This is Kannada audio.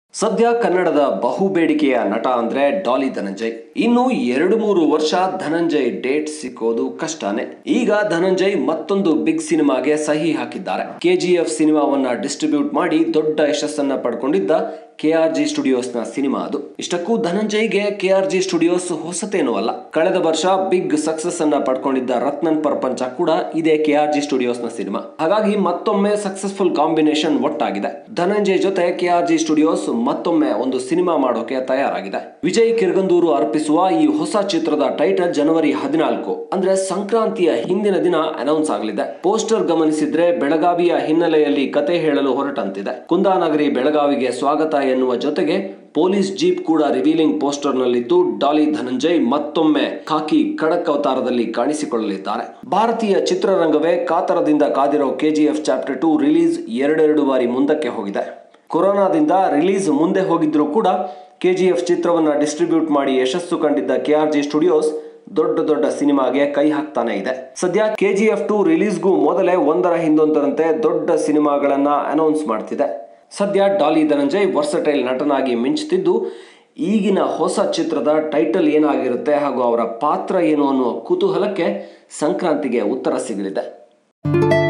ಸದ್ಯ ಕನ್ನಡದ ಬಹುಬೇಡಿಕೆಯ ನಟ ಅಂದ್ರೆ ಡಾಲಿ ಧನಂಜಯ್ ಇನ್ನು ಎರಡು ಮೂರು ವರ್ಷ ಧನಂಜಯ್ ಡೇಟ್ ಸಿಕ್ಕೋದು ಕಷ್ಟನೇ ಈಗ ಧನಂಜಯ್ ಮತ್ತೊಂದು ಬಿಗ್ ಸಿನಿಮಾಗೆ ಸಹಿ ಹಾಕಿದ್ದಾರೆ ಕೆಜಿಎಫ್ ಸಿನಿಮಾವನ್ನ ಡಿಸ್ಟ್ರಿಬ್ಯೂಟ್ ಮಾಡಿ ದೊಡ್ಡ ಯಶಸ್ಸನ್ನ ಪಡ್ಕೊಂಡಿದ್ದ ಕೆಆರ್ ಜಿ ಸ್ಟುಡಿಯೋಸ್ ನ ಸಿನಿಮಾ ಅದು ಇಷ್ಟಕ್ಕೂ ಧನಂಜಯ್ಗೆ ಕೆಆರ್ ಜಿ ಸ್ಟುಡಿಯೋಸ್ ಹೊಸತೇನೂ ಅಲ್ಲ ಕಳೆದ ವರ್ಷ ಬಿಗ್ ಸಕ್ಸಸ್ ಅನ್ನ ಪಡ್ಕೊಂಡಿದ್ದ ರತ್ನನ್ ಪ್ರಪಂಚ ಕೂಡ ಇದೇ ಕೆಆರ್ ಜಿ ಸ್ಟುಡಿಯೋಸ್ ನ ಸಿನಿಮಾ ಹಾಗಾಗಿ ಮತ್ತೊಮ್ಮೆ ಸಕ್ಸಸ್ಫುಲ್ ಕಾಂಬಿನೇಷನ್ ಒಟ್ಟಾಗಿದೆ ಧನಂಜಯ್ ಜೊತೆ ಕೆಆರ್ ಜಿ ಸ್ಟುಡಿಯೋಸ್ ಮತ್ತೊಮ್ಮೆ ಒಂದು ಸಿನಿಮಾ ಮಾಡೋಕೆ ತಯಾರಾಗಿದೆ ವಿಜಯ್ ಕಿರ್ಗಂದೂರು ಅರ್ಪಿಸುವ ಈ ಹೊಸ ಚಿತ್ರದ ಟೈಟಲ್ ಜನವರಿ ಹದಿನಾಲ್ಕು ಅಂದ್ರೆ ಸಂಕ್ರಾಂತಿಯ ಹಿಂದಿನ ದಿನ ಅನೌನ್ಸ್ ಆಗಲಿದೆ ಪೋಸ್ಟರ್ ಗಮನಿಸಿದ್ರೆ ಬೆಳಗಾವಿಯ ಹಿನ್ನೆಲೆಯಲ್ಲಿ ಕತೆ ಹೇಳಲು ಹೊರಟಂತಿದೆ ಕುಂದಾನಗರಿ ಬೆಳಗಾವಿಗೆ ಸ್ವಾಗತ ಎನ್ನುವ ಜೊತೆಗೆ ಪೊಲೀಸ್ ಜೀಪ್ ಕೂಡ ರಿವೀಲಿಂಗ್ ಪೋಸ್ಟರ್ ನಲ್ಲಿದ್ದು ಡಾಲಿ ಧನಂಜಯ್ ಮತ್ತೊಮ್ಮೆ ಖಾಕಿ ಖಡಕ್ ಅವತಾರದಲ್ಲಿ ಕಾಣಿಸಿಕೊಳ್ಳಲಿದ್ದಾರೆ ಭಾರತೀಯ ಚಿತ್ರರಂಗವೇ ಕಾತರದಿಂದ ಕಾದಿರೋ ಕೆಜಿಎಫ್ ಚಾಪ್ಟರ್ ಟು ರಿಲೀಸ್ ಎರಡೆರಡು ಬಾರಿ ಮುಂದಕ್ಕೆ ಹೋಗಿದೆ ಕೊರೋನಾದಿಂದ ರಿಲೀಸ್ ಮುಂದೆ ಹೋಗಿದ್ರೂ ಕೂಡ ಕೆಜಿಎಫ್ ಚಿತ್ರವನ್ನ ಡಿಸ್ಟ್ರಿಬ್ಯೂಟ್ ಮಾಡಿ ಯಶಸ್ಸು ಕಂಡಿದ್ದ ಕೆಆರ್ ಜಿ ಸ್ಟುಡಿಯೋಸ್ ದೊಡ್ಡ ದೊಡ್ಡ ಸಿನಿಮಾಗೆ ಕೈ ಹಾಕ್ತಾನೆ ಇದೆ ಸದ್ಯ ಕೆಜಿಎಫ್ ಟು ರಿಲೀಸ್ಗೂ ಮೊದಲೇ ಒಂದರ ಹಿಂದೊಂದರಂತೆ ದೊಡ್ಡ ಸಿನಿಮಾಗಳನ್ನ ಅನೌನ್ಸ್ ಮಾಡ್ತಿದೆ ಸದ್ಯ ಡಾಲಿ ಧನಂಜಯ್ ವರ್ಸಟೈಲ್ ನಟನಾಗಿ ಮಿಂಚುತ್ತಿದ್ದು ಈಗಿನ ಹೊಸ ಚಿತ್ರದ ಟೈಟಲ್ ಏನಾಗಿರುತ್ತೆ ಹಾಗೂ ಅವರ ಪಾತ್ರ ಏನು ಅನ್ನುವ ಕುತೂಹಲಕ್ಕೆ ಸಂಕ್ರಾಂತಿಗೆ ಉತ್ತರ ಸಿಗಲಿದೆ